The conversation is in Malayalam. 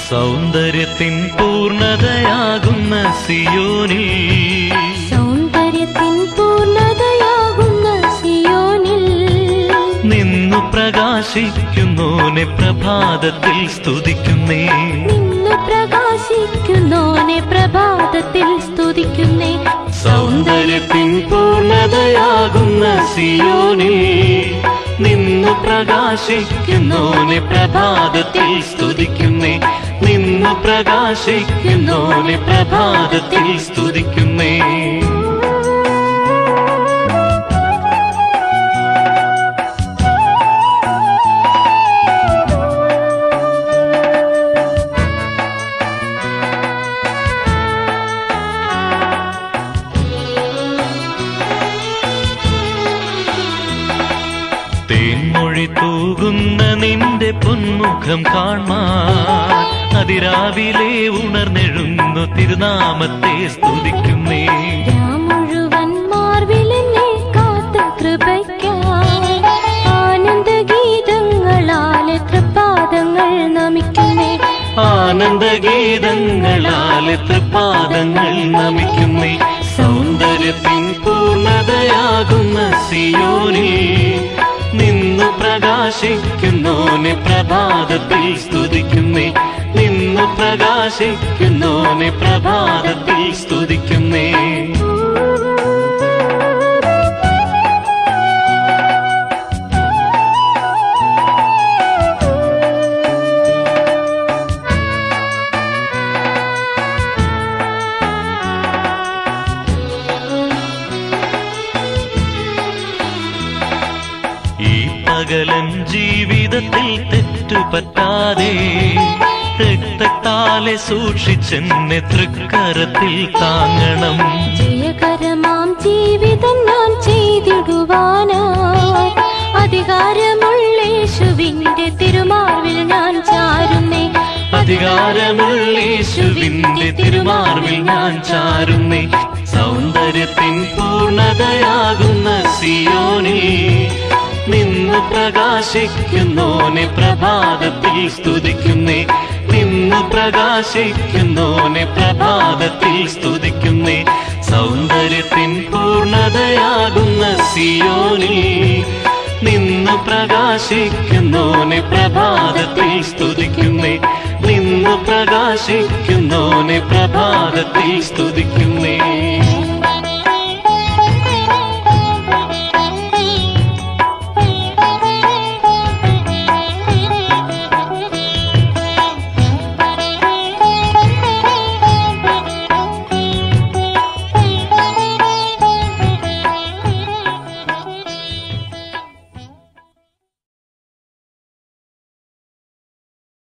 സൗന്ദര്യത്തിൻ പൂർണ്ണതയാകുന്ന സിയോനിൽ സൗന്ദര്യത്തിൻ പൂർണ്ണതയാകുന്ന സിയോനിൽ നിന്നു പ്രകാശിക്കുന്നോനെ പ്രഭാതത്തിൽ സ്തുതിക്കുന്നേ നിന്നു പ്രകാശിക്കുന്നോനെ പ്രഭാതത്തിൽ സ്തുതിക്കുന്നേ സൗന്ദര്യത്തിൻ പൂർണ്ണതയാകുന്ന സിയോനിൽ നിന്നു പ്രകാശിക്കുന്നോനെ പ്രഭാതത്തിൽ സ്തുതിക്കുന്നേ നിന്നു പ്രകാശിക്കുന്നോനെ പ്രഭാതത്തിൽ സ്തുതിക്കുന്നേ തേൻമൊഴി തൂകുന്ന നിന്റെ പൊന്മുഖം കാണാൻ അതിരാവിലെ ഉണർന്നെഴുന്നു തിരുനാമത്തെ സ്തുതിക്കുന്നേ രാം മുഴുവൻ മാർവിലെന്നെ കാത്ത കൃപയ്ക്കായി ആനന്ദഗീതങ്ങളാലെ തൃപ്പാദങ്ങൾ നമിക്കുന്നേ ആനന്ദഗീതങ്ങളാലെ തൃപ്പാദങ്ങൾ നമിക്കുന്നേ സൗന്ദര്യത്തിൻ പൂർണ്ണതയാകുന്ന സിയോനിൽ നിന്നു പ്രകാശിക്കുന്നോനെ പ്രഭാതത്തിൽ സ്തുതിക്കുന്നേ നിന്നു പ്രകാശിക്കുന്നോനെ പ്രഭാതത്തിൽ സ്തുതിക്കുന്നേ ഈ പകലൻ ജീവിതത്തിൽ തെറ്റുപറ്റാതെ രക്തത്താലെ സൂക്ഷിച്ചെന്നെ തൃക്കരത്തിൽ താങ്ങണം ജയകരമാം ജീവിതം ഞാൻ ചെയ്തിടുവാനായി അധികാരമുള്ളേശുവിന്റെ തിരുമാർവിൽ ഞാൻ ചാരുന്നേ അധികാരമുള്ളേശുവിന്റെ തിരുമാർവിൽ ഞാൻ ചാരുന്നേ സൗന്ദര്യത്തിൻ പൂർണ്ണതയാകുന്ന സിയോനിൽ നിന്നു പ്രകാശിക്കുന്നോനെ പ്രഭാതത്തിൽ സ്തുതിക്കുന്നേ നിന്നു പ്രകാശിക്കുന്നോനെ പ്രഭാതത്തിൽ സ്തുതിക്കുന്നേ സൗന്ദര്യത്തിൻ പൂർണ്ണതയാകുന്ന സിയോനിൽ നിന്നു പ്രകാശിക്കുന്നോനെ പ്രഭാതത്തിൽ സ്തുതിക്കുന്നേ നിന്നു പ്രകാശിക്കുന്നോനെ പ്രഭാതത്തിൽ സ്തുതിക്കുന്നേ